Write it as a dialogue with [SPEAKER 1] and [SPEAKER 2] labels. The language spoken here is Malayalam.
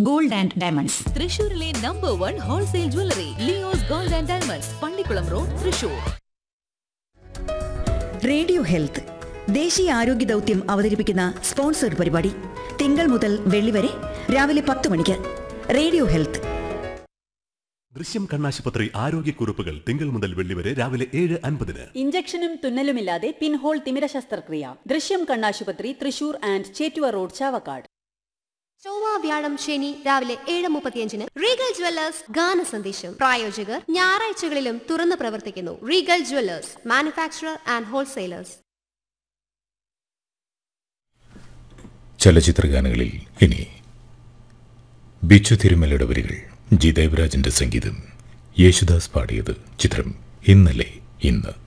[SPEAKER 1] ഗോൾഡ് ആൻഡ് ഡയമണ്ട്സ്
[SPEAKER 2] തൃശൂരിലെ number one wholesale jewellery Leo's gold and diamonds Pallikulam road Thrissur
[SPEAKER 1] radio health ദേശീയ ആരോഗ്യ ദൗത്യം അവതരിപ്പിക്കുന്ന സ്പോൺസർഡ് പരിപാടി തിങ്കൾ മുതൽ വെള്ളി വരെ രാവിലെ പത്ത് മണിക്ക് റേഡിയോ ഹെൽത്ത്
[SPEAKER 3] ദൃശ്യം കണ്ണാശുപത്രി ആരോഗ്യക്കുറിപ്പുകൾ തിങ്കൾ മുതൽ വെള്ളി വരെ രാവിലെ ഏഴ് അൻപതിന്
[SPEAKER 4] ഇഞ്ചക്ഷനും തുന്നലുമില്ലാതെ പിൻഹോൾ തിമിര ശസ്ത്രക്രിയ ദൃശ്യം കണ്ണാശുപത്രി തൃശൂർ ആൻഡ് ചേറ്റുവ റോഡ് ചാവക്കാട്
[SPEAKER 5] ചൊവ്വ വ്യാഴം ശനി രാവിലെ ഏഴ് മുപ്പത്തിയഞ്ചിന് റീഗൽ ജ്വല്ലേഴ്സ് ഗാന സന്ദേശം പ്രായോജകർ ഞായറാഴ്ചകളിലും തുറന്നു പ്രവർത്തിക്കുന്നു Regal jewellers manufacturer and wholesalers
[SPEAKER 6] ചലച്ചിത്രഗാനങ്ങളിൽ ഇനി ബിച്ചു തിരുമലയുടെ വരികൾ ജി ദേവരാജന്റെ സംഗീതം യേശുദാസ് പാടിയത് ചിത്രം ഇന്നലെ ഇന്ന്